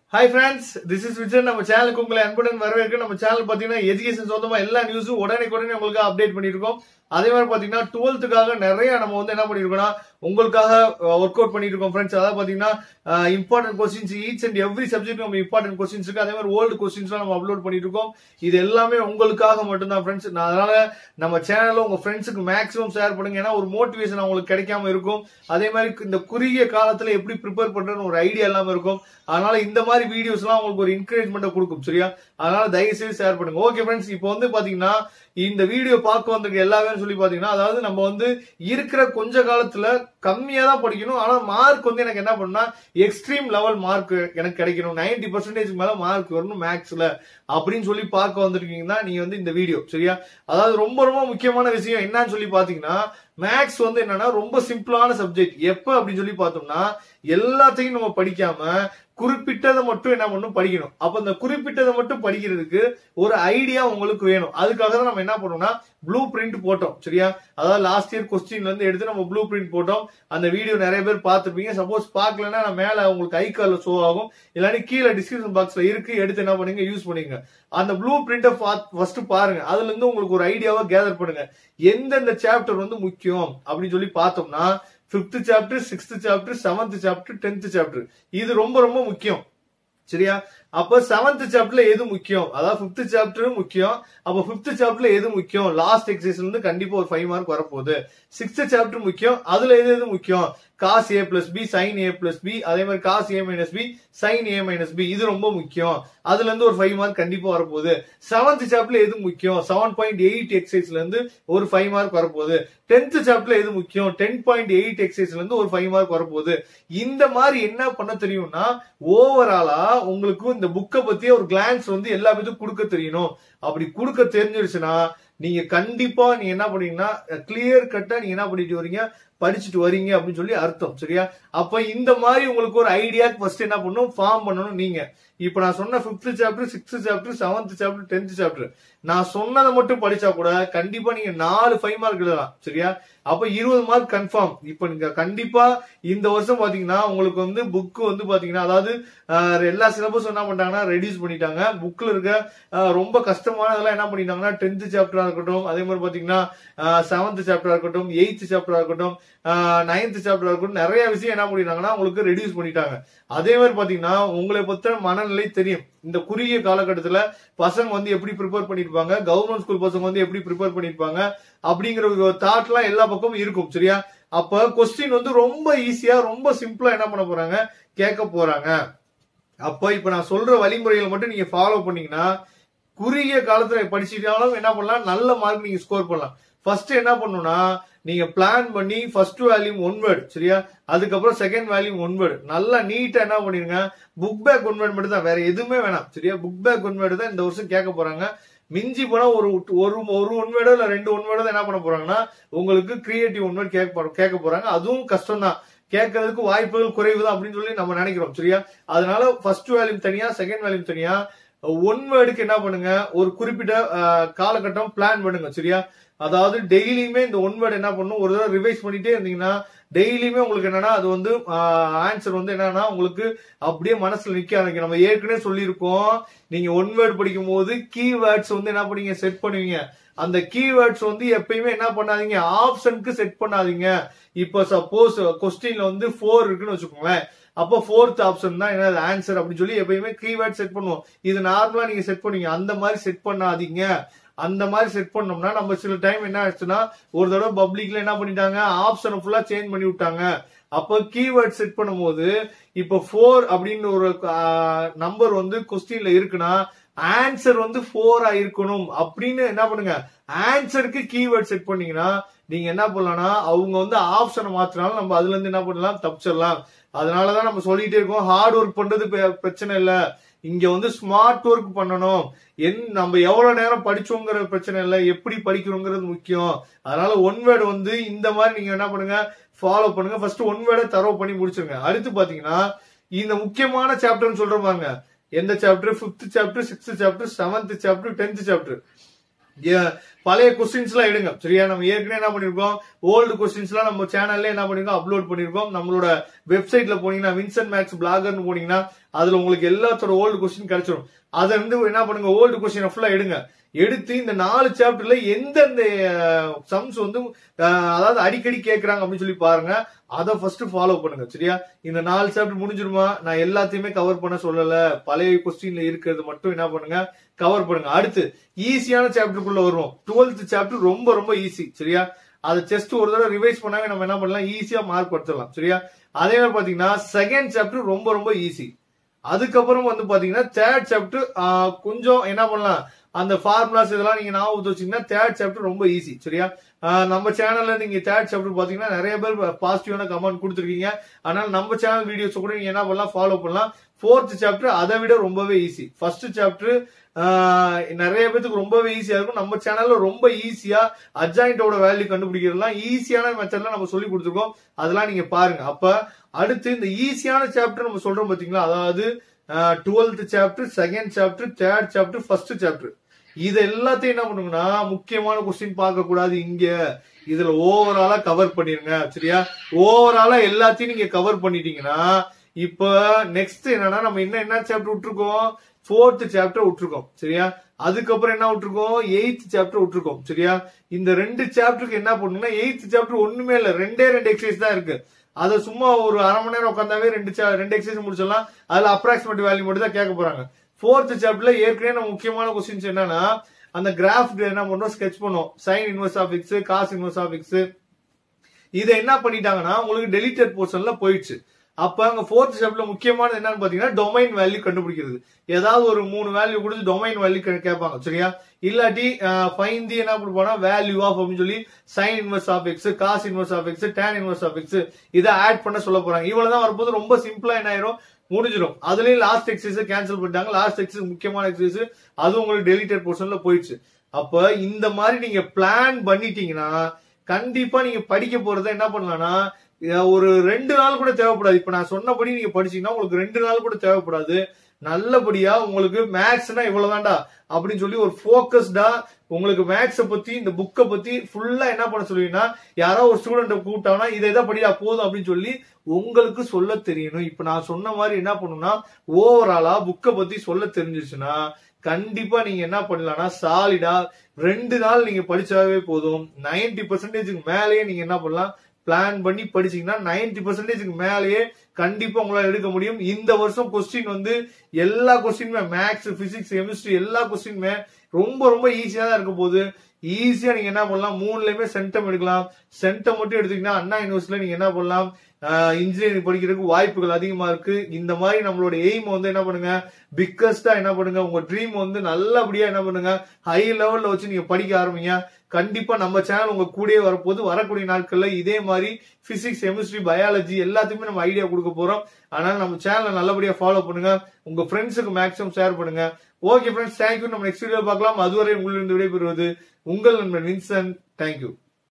hi friends this is Vijay நம்ம சேனலுக்கு உங்களை அன்புடன் வரவேற்க நம்ம சேனல் பாத்தீங்கன்னா எஜுகேஷன் சொந்தமா எல்லா நியூஸும் உடனே உடனே உங்களுக்கு அப்டேட் பண்ணிருக்கோம் அதே மாதிரி பாத்தீங்கன்னா டுவெல்த்துக்காக நிறைய நம்ம வந்து என்ன பண்ணிருக்கோம்னா உங்களுக்காக ஒர்க் அவுட் பண்ணிட்டு இருக்கோம் ஃப்ரெண்ட்ஸ் அதாவது பாத்தீங்கன்னா important questions each and every subject நம்ம இம்பார்ட்டன்ட் கொஸ்டின்ஸ் இருக்கு அதே மாதிரி ஓல்டு கொஸ்டின்ஸ் நம்ம அப்லோட் பண்ணிட்டு இருக்கோம் இது எல்லாமே உங்களுக்காக மட்டும்தான் ஃப்ரெண்ட்ஸ் அதனால நம்ம சேனல்ல உங்க ஃப்ரெண்ட்ஸுக்கு மேக்ஸிமம் ஷேர் பண்ணுங்க ஏன்னா ஒரு மோட்டிவேஷன் அவங்களுக்கு கிடைக்காம இருக்கும் அதே மாதிரி இந்த குறுகிய காலத்துல எப்படி ப்ரிப்பேர் பண்றதுன்னு ஒரு ஐடியா இல்லாம இருக்கும் அதனால இந்த மாதிரி வீடியோஸ் எல்லாம் உங்களுக்கு ஒரு என்கரேஜ்மெண்ட் கொடுக்கும் சரியா அதனால தயவு செய்து ஷேர் பண்ணுங்க ஓகே ஃப்ரெண்ட்ஸ் இப்போ வந்து பாத்தீங்கன்னா இந்த வீடியோ பார்க்க வந்திருக்க எல்லாமே சொல்லி பாத்தீங்கன்னா அதாவது நம்ம வந்து இருக்கிற கொஞ்ச காலத்துல கம்மியா தான் படிக்கணும் ஆனா மார்க் வந்து எனக்கு என்ன பண்ணா எக்ஸ்ட்ரீம் லெவல் மார்க் எனக்கு கிடைக்கணும் நைன்டி பர்சன்டேஜ் மேல மார்க் வரணும் மேக்ஸ்ல அப்படின்னு சொல்லி பார்க்க வந்திருக்கீங்கன்னா நீங்க வந்து இந்த வீடியோ சரியா அதாவது ரொம்ப ரொம்ப முக்கியமான விஷயம் என்னன்னு சொல்லி பாத்தீங்கன்னா மேக்ஸ் வந்து என்னன்னா ரொம்ப சிம்பிளான சப்ஜெக்ட் எப்ப அப்படின்னு சொல்லி பார்த்தோம்னா எல்லாத்தையும் நம்ம படிக்காம குறிப்பிட்டதை மட்டும் என்ன பண்ணும் படிக்கணும் அப்ப இந்த குறிப்பிட்டதை மட்டும் படிக்கிறதுக்கு ஒரு ஐடியா உங்களுக்கு வேணும் அதுக்காக தான் நம்ம என்ன பண்ணோம்னா ப்ளூ பிரிண்ட் போட்டோம் சரியா அதாவது லாஸ்ட் இயர் கொஸ்டின்ல இருந்து எடுத்து நம்ம ப்ளூ பிரிண்ட் போட்டோம் அந்த வீடியோ நிறைய பேர் பார்த்துருப்பீங்க சப்போஸ் பார்க்கலன்னா நான் மேல உங்களுக்கு ஐ கார்ல ஷோ ஆகும் இல்லாட்டி கீழே டிஸ்கிரிப்ஷன் பாக்ஸ்ல இருக்கு எடுத்து என்ன பண்ணுங்க யூஸ் பண்ணுங்க அந்த ப்ளூ பிரிண்ட ஃபர்ஸ்ட் பாருங்க அதுல இருந்து உங்களுக்கு ஒரு ஐடியாவை கேதர் பண்ணுங்க எந்தெந்த சாப்டர் வந்து முக்கியம் அப்படின்னு சொல்லி பார்த்தோம்னா fifth chapter sixth chapter seventh chapter tenth chapter இது ரொம்ப ரொம்ப முக்கியம் சரியா அப்ப செவன்த் சாப்டர்ல எது முக்கியம் அதாவது பிப்த் சாப்டரும் முக்கியம் அப்ப பிப்த் சாப்டர்ல எது முக்கியம் லாஸ்ட் எக்ஸசைஸ்ல இருந்து கண்டிப்பா ஒரு ஃபைவ் மார்க் வரப்போகுது சிக்ஸ்த் சாப்டர் முக்கியம் அதுல எது எது முக்கியம் cos A plus B sine A plus B அதே மாதிரி cos A minus B sine A minus B இது ரொம்ப முக்கியம் அதுல இருந்து ஒரு ஃபைவ் மார்க் கண்டிப்பா வரப்போகுது செவன்த் சாப்டர்ல எது முக்கியம் செவன் பாயிண்ட் எயிட் எக்ஸசைஸ்ல இருந்து ஒரு ஃபைவ் மார்க் வரப்போகுது டென்த் சாப்டர்ல எது முக்கியம் டென் பாயிண்ட் எயிட் எக்ஸசைஸ்ல இருந்து ஒரு ஃபைவ் மார்க் வரப்போகுது இந்த மாதிரி என்ன பண்ண தெரியும்னா ஓவராலா உங்களுக்கு இந்த புக்கை பத்தி ஒரு கிளான்ஸ் வந்து எல்லா பேத்துக்கும் கொடுக்க தெரியணும் அப்படி கொடுக்க தெரிஞ்சிருச்சுன்னா நீங்க கண்டிப்பா நீங்க என்ன பண்ணீங்கன்னா கிளியர் கட்டா நீங்க என்ன பண்ணிட்டு வரீங்க படிச்சுட்டு வரீங்க அப்படின்னு சொல்லி அர்த்தம் சரியா அப்ப இந்த மாதிரி உங்களுக்கு ஒரு ஐடியா ஃபர்ஸ்ட் என்ன பண்ணணும் ஃபார்ம் பண்ணணும் நீங்க இப்ப நான் சொன்ன fifth chapter sixth chapter seventh chapter tenth chapter நான் சொன்னதை மட்டும் படிச்சா கூட கண்டிப்பா நீங்க நாலு ஃபைவ் மார்க் எழுதலாம் சரியா அப்ப இருபது மார்க் கன்ஃபார்ம் இப்ப நீங்க கண்டிப்பா இந்த வருஷம் பாத்தீங்கன்னா உங்களுக்கு வந்து புக் வந்து பாத்தீங்கன்னா அதாவது எல்லா சிலபஸும் என்ன பண்ணிட்டாங்கன்னா ரெடியூஸ் பண்ணிட்டாங்க புக்ல இருக்க ரொம்ப கஷ்டமானதெல்லாம் என்ன பண்ணிட்டாங்கன்னா டென்த் சாப்டரா இருக்கட்டும் அதே மாதிரி பாத்தீங்கன்னா செவன்த் சாப்டரா இருக்கட்டும் எயித்து சாப்டரா இருக்கட்டும் நைன்த் சாப்டரா இருக்கட்டும் நிறைய விஷயம் என்ன பண்ணிட்டாங்கன்னா உங்களுக்கு ரெடியூஸ் பண்ணிட்டாங்க அதே மாதிரி பாத்தீங்கன்னா உங்களை பத்தின மனநிலை தெரியும் இந்த குறுகிய காலகட்டத்துல பசங்க வந்து எப்படி ப்ரிப்பேர் பண்ணிருப்பாங்க கவர்மெண்ட் ஸ்கூல் பசங்க வந்து எப்படி ப்ரிப்பேர் பண்ணிருப்பாங்க அப்படிங்கிற ஒரு தாட் எல்லாம் எல்லா பக்கமும் இருக்கும் சரியா அப்ப கொஸ்டின் வந்து ரொம்ப ஈஸியா ரொம்ப சிம்பிளா என்ன பண்ண போறாங்க கேட்க போறாங்க அப்ப இப்ப நான் சொல்ற வழிமுறைகளை மட்டும் நீங்க ஃபாலோ பண்ணீங்கன்னா குறுகிய காலத்துல படிச்சுட்டாலும் என்ன பண்ணலாம் நல்ல மார்க் நீங்க ஸ்கோர் பண்ணலாம் ஃபர்ஸ்ட் என்ன பண்ணணும்னா நீங்க பிளான் பண்ணி ஃபர்ஸ்ட் வேல்யூம் ஒன் வேர்டு சரியா அதுக்கப்புறம் செகண்ட் வேல்யூம் ஒன் வேர்டு நல்லா நீட்டா என்ன பண்ணிருங்க புக் பேக் ஒன் வேர்டு மட்டும் தான் வேற எதுவுமே வேணாம் சரியா புக் பேக் ஒன் வேர்டு தான் இந்த வருஷம் கேட்க போறாங்க மிஞ்சி போனா ஒரு ஒரு ஒரு ஒன் வேர்டோ இல்ல ரெண்டு ஒன் வேர்டோ என்ன பண்ண போறாங்கன்னா உங்களுக்கு கிரியேட்டிவ் ஒன் வேர்டு கேட்க கேட்க போறாங்க அதுவும் கஷ்டம் தான் கேட்கறதுக்கு வாய்ப்புகள் குறைவு தான் அப்படின்னு சொல்லி நம்ம நினைக்கிறோம் சரியா அதனால ஃபர்ஸ்ட் வேல்யூம் தனியா செகண்ட் வேல்யூம் தனியா ஒன் வேர்டுக்கு என்ன பண்ணுங்க ஒரு குறிப்பிட்ட காலகட்டம் பிளான் பண்ணுங்க சரியா அதாவது டெய்லியுமே இந்த ஒன் வேர்டு என்ன பண்ணும் ஒரு தடவை ரிவைஸ் பண்ணிட்டே இருந்தீங்கன்னா டெய்லியுமே உங்களுக்கு என்னன்னா அது வந்து ஆன்சர் வந்து என்னன்னா உங்களுக்கு அப்படியே மனசுல நிக்க ஆரம்பிக்கும் நம்ம ஏற்கனவே சொல்லியிருக்கோம் நீங்க ஒன் வேர்டு படிக்கும் போது கீவேர்ட்ஸ் வந்து என்ன பண்ணீங்க செட் பண்ணுவீங்க அந்த கீவேர்ட்ஸ் வந்து எப்பயுமே என்ன பண்ணாதீங்க ஆப்ஷனுக்கு செட் பண்ணாதீங்க இப்ப சப்போஸ் கொஸ்டின்ல வந்து ஃபோர் இருக்குன்னு வச்சுக்கோங்களேன் அப்போ ஃபோர்த் ஆப்ஷன் தான் என்ன ஆன்சர் அப்படின்னு சொல்லி எப்பயுமே கீவேர்ட் செட் பண்ணுவோம் இது நார்மலா நீங்க செட் பண்ணுவீங்க அந்த மாதிரி செட் பண்ணாதீங்க அந்த மாதிரி செட் பண்ணோம்னா நம்ம சில டைம் என்ன ஆச்சுன்னா ஒரு தடவை பப்ளிக்ல என்ன பண்ணிட்டாங்க ஆப்ஷனை ஃபுல்லா சேஞ்ச் பண்ணி விட்டாங்க அப்போ கீவேர்ட் செட் பண்ணும்போது இப்போ ஃபோர் அப்படின்னு ஒரு நம்பர் வந்து கொஸ்டின்ல இருக்குன்னா ஆன்சர் வந்து ஃபோரா இருக்கணும் அப்படின்னு என்ன பண்ணுங்க ஆன்சருக்கு கீவேர்ட் செட் பண்ணீங்கன்னா நீங்க என்ன பண்ணலாம்னா அவங்க வந்து ஆப்ஷனை மாத்தினாலும் நம்ம அதுல இருந்து என்ன பண்ணலாம் தப்பிச்சிடலாம் அதனாலதான் நம்ம சொல்லிட்டே இருக்கோம் ஹார்ட் ஒர்க் பண்றது பிரச்சனை இல்ல இங்க வந்து ஸ்மார்ட் ஒர்க் பண்ணணும் என் நம்ம எவ்வளவு நேரம் படிச்சோங்கிற பிரச்சனை இல்லை எப்படி படிக்கிறோங்கிறது முக்கியம் அதனால ஒன் வேர்டு வந்து இந்த மாதிரி நீங்க என்ன பண்ணுங்க ஃபாலோ பண்ணுங்க ஃபர்ஸ்ட் ஒன் வேர்டை தரவு பண்ணி முடிச்சிருங்க அடுத்து பாத்தீங்கன்னா இந்த முக்கியமான சாப்டர்னு சொல்ற பாருங்க எந்த chapter fifth chapter sixth chapter seventh chapter tenth chapter ஏ- பழைய கொஸ்டின்ஸ் எல்லாம் எடுங்க சரியா நம்ம ஏற்கனவே என்ன பண்ணிருக்கோம் ஓல்டு கொஸ்டின்ஸ் எல்லாம் நம்ம சேனல்ல என்ன பண்ணிருக்கோம் அப்லோட் பண்ணிருக்கோம் நம்மளோட வெப்சைட்ல போனீங்கன்னா வின்சென்ட் மேக்ஸ் பிளாகர்னு போனீங்கன்னா அதுல உங்களுக்கு எல்லாத்தோட ஓல்டு கொஸ்டின் கிடைச்சிரும் அதை வந்து என்ன பண்ணுங்க ஓல்டு கொஸ்டின் ஃபுல்லா எடுங்க எடுத்து இந்த நாலு சாப்டர்ல எந்தெந்த சம்ஸ் வந்து அஹ், அதாவது அடிக்கடி கேக்குறாங்க அப்படின்னு சொல்லி பாருங்க அதை ஃபர்ஸ்ட் ஃபாலோ பண்ணுங்க சரியா இந்த நாலு சாப்டர் முடிஞ்சிருமா நான் எல்லாத்தையுமே கவர் பண்ண சொல்லல பழைய கொஸ்டின்ல இருக்கிறது மட்டும் என்ன பண்ணுங்க கவர் பண்ணுங்க அடுத்து ஈஸியான சாப்டருக்குள்ள வருவோம் டுவெல்த் சாப்டர் ரொம்ப ரொம்ப ஈஸி சரியா அதை ஜஸ்ட் ஒரு தடவை ரிவைஸ் பண்ணாவே நம்ம என்ன பண்ணலாம் ஈஸியா மார்க் எடுத்துடலாம் சரியா அதே மாதிரி பாத்தீங்கன்னா செகண்ட் சாப்டர் ரொம்ப ரொம்ப ஈஸி அதுக்கப்புறம் வந்து பாத்தீங்கன்னா தேர்ட் சாப்டர் கொஞ்சம் என்ன பண்ணலாம் அந்த ஃபார்முலாஸ் இதெல்லாம் நீங்க ஞாபகத்து வச்சீங்கன்னா தேர்ட் சாப்டர் ரொம்ப ஈஸி சரியா ஆஹ் நம்ம சேனல்ல நீங்க தேர்ட் சாப்டர் பாத்தீங்கன்னா நிறைய பேர் பாசிட்டிவான கமெண்ட் கொடுத்துருக்கீங்க அதனால நம்ம சேனல் வீடியோஸ் கூட நீங்க என்ன பண்ணலாம் ஃபாலோ பண்ணலாம் ஃபோர்த் சாப்டர் அதை விட ரொம்பவே ஈஸி ஃபர்ஸ்ட் சாப்டர் நிறைய பேத்துக்கு ரொம்பவே ஈஸியா இருக்கும் நம்ம சேனல்ல ரொம்ப ஈஸியா அட்ஜாயிண்டோட வேல்யூ கண்டுபிடிக்கிறதுலாம் ஈஸியான மெத்தட்ல நம்ம சொல்லி கொடுத்துருக்கோம் அதெல்லாம் நீங்க பாருங்க அப்ப அடுத்து இந்த ஈஸியான சாப்டர் நம்ம சொல்றோம் பாத்தீங்களா அதாவது twelfth chapter second chapter third chapter first chapter இது எல்லாத்தையும் என்ன பண்ணுங்கன்னா முக்கியமான கொஸ்டின் பார்க்க கூடாது இங்க இதுல ஓவராலா கவர் பண்ணிருங்க சரியா ஓவராலா எல்லாத்தையும் நீங்க கவர் பண்ணிட்டீங்கன்னா இப்ப நெக்ஸ்ட் என்னன்னா நம்ம என்ன என்ன சாப்டர் விட்டுருக்கோம் ஃபோர்த் சாப்டர் விட்டுருக்கோம் சரியா அதுக்கப்புறம் என்ன விட்டுருக்கோம் எயித் சாப்டர் விட்டுருக்கோம் சரியா இந்த ரெண்டு சாப்டருக்கு என்ன பண்ணுங்கன்னா எயித் சாப்டர் ஒண்ணுமே இல்ல ரெண்டே ரெண்டு எக்ஸசைஸ் தான் இருக்கு அதை சும்மா ஒரு அரை மணி நேரம் உட்காந்தாவே ரெண்டு cha- ரெண்டு எக்ஸசைஸ் முடிச்சிடலாம் அதுல அப்ராக்சிமேட் வேல்யூ மட்டும் தான் கேட்க போறாங்க ஃபோர்த் சாப்டர்ல ஏற்கனவே நம்ம முக்கியமான கொஸ்டின்ஸ் என்னன்னா அந்த கிராஃப் என்ன பண்றோம் ஸ்கெச் பண்ணோம் sine inverse of x cos inverse of x இதை என்ன பண்ணிட்டாங்கன்னா உங்களுக்கு டெலிட்டட் போர்ஷன்ல போயிடுச்சு அப்ப அங்க ஃபோர்த் ஸ்டெப்ல முக்கியமானது என்னன்னு பாத்தீங்கன்னா டொமைன் வேல்யூ கண்டுபிடிக்கிறது ஏதாவது ஒரு மூணு வேல்யூ கொடுத்து டொமைன் வேல்யூ கேட்பாங்க சரியா இல்லாட்டி ஃபைன் தி என்ன கொடுப்பானா வேல்யூ ஆஃப் அப்படின்னு சொல்லி sine inverse of x cos inverse of x tan inverse of x இதை ஆட் பண்ண சொல்ல போறாங்க இவ்வளவுதான் வரும்போது ரொம்ப சிம்பிளா என்ன ஆயிரும் முடிஞ்சிடும் அதுலயும் லாஸ்ட் எக்ஸசைஸ் கேன்சல் பண்ணிட்டாங்க லாஸ்ட் எக்ஸசைஸ் முக்கியமான எக்ஸசைஸ் அது உங்களுக்கு டெலிட்டட் போர்ஷன்ல போயிடுச்சு அப்ப இந்த மாதிரி நீங்க பிளான் பண்ணிட்டீங்கன்னா கண்டிப்பா நீங்க படிக்க போறத என்ன பண்ணலாம்னா இத ஒரு ரெண்டு நாள் கூட தேவைப்படாது இப்ப நான் சொன்னபடி நீங்க படிச்சீங்கன்னா உங்களுக்கு ரெண்டு நாள் கூட தேவைப்படாது நல்லபடியா உங்களுக்கு மேக்ஸ்னா இவ்வளவுதான்டா அப்படின்னு சொல்லி ஒரு போக்கஸ்டா உங்களுக்கு மேக்ஸ பத்தி இந்த புக்கை பத்தி ஃபுல்லா என்ன பண்ண சொல்லுவீங்கன்னா யாரோ ஒரு ஸ்டூடெண்ட் கூப்பிட்டாங்கன்னா இதை இதை படியா போதும் அப்படின்னு சொல்லி உங்களுக்கு சொல்ல தெரியணும் இப்ப நான் சொன்ன மாதிரி என்ன பண்ணணும்னா ஓவராலா புக்கை பத்தி சொல்ல தெரிஞ்சிருச்சுன்னா கண்டிப்பா நீங்க என்ன பண்ணலாம்னா சாலிடா ரெண்டு நாள் நீங்க படிச்சாவே போதும் 90% பர்சன்டேஜுக்கு மேலேயே நீங்க என்ன பண்ணலாம் பிளான் பண்ணி படிச்சீங்கன்னா 90% பர்சன்டேஜுக்கு மேலேயே கண்டிப்பா உங்களால எடுக்க முடியும் இந்த வருஷம் கொஸ்டின் வந்து எல்லா கொஸ்டினுமே மேக்ஸ் பிசிக்ஸ் கெமிஸ்ட்ரி எல்லா கொஸ்டினுமே ரொம்ப ரொம்ப ஈஸியா தான் இருக்க போகுது ஈஸியா நீங்க என்ன பண்ணலாம் மூணுலயுமே சென்டம் எடுக்கலாம் சென்டம் மட்டும் எடுத்தீங்கன்னா அண்ணா யூனிவர்சிட்டியில நீங்க என்ன பண்ணலாம் இன்ஜினியரிங் படிக்கிறதுக்கு வாய்ப்புகள் அதிகமா இருக்கு இந்த மாதிரி நம்மளோட எய்ம் வந்து என்ன பண்ணுங்க பிக்கஸ்டா என்ன பண்ணுங்க உங்க ட்ரீம் வந்து நல்லபடியா என்ன பண்ணுங்க ஹை லெவல்ல வச்சு நீங்க படிக்க ஆரம்பிங்க கண்டிப்பா நம்ம சேனல் உங்க கூடயே வரப்போது வரக்கூடிய நாட்கள்ல இதே மாதிரி பிசிக்ஸ் கெமிஸ்ட்ரி பயாலஜி எல்லாத்துக்குமே நம்ம ஐடியா கொடுக்க போறோம் அதனால நம்ம சேனலை நல்லபடியா ஃபாலோ பண்ணுங்க உங்க ஃப்ரெண்ட்ஸுக்கு மேக்ஸிமம் ஷேர் பண்ணுங்க ஓகே ஃப்ரெண்ட்ஸ் தேங்க்யூ நம்ம நெக்ஸ்ட் வீடியோ பார்க்கலாம் அதுவரை உங்களிருந்து விடைபெறுவது உங்கள் நண்பன் வின்சன் தேங்க்யூ